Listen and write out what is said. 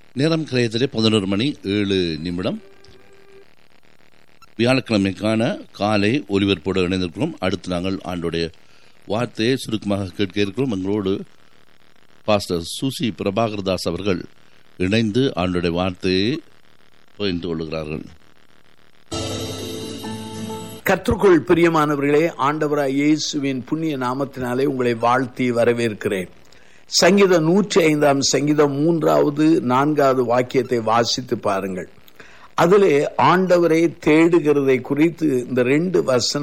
நேரம் கிரயத்திலே பதினோரு மணி ஏழு நிமிடம் வியாழக்கிழமைக்கான காலை ஒலிபரப்போடு இணைந்திருக்கிறோம் அடுத்து நாங்கள் ஆண்டுடைய வார்த்தையை சுருக்கமாக கேட்க இருக்கிறோம் எங்களோடு பாஸ்டர் சுசி பிரபாகர்தாஸ் அவர்கள் இணைந்து ஆண்டுடைய வார்த்தையை பகிர்ந்து கொள்கிறார்கள் கற்றுக்குள் பிரியமானவர்களே ஆண்டவராய் இயேசுவின் புண்ணிய நாமத்தினாலே உங்களை வாழ்த்தி வரவேற்கிறேன் சங்கீதம் நூற்றி ஐந்தாம் சங்கீதம் மூன்றாவது நான்காவது வாக்கியத்தை வாசித்து பாருங்கள் அதிலே ஆண்டவரை தேடுகிறதை குறித்து இந்த ரெண்டு வசனம்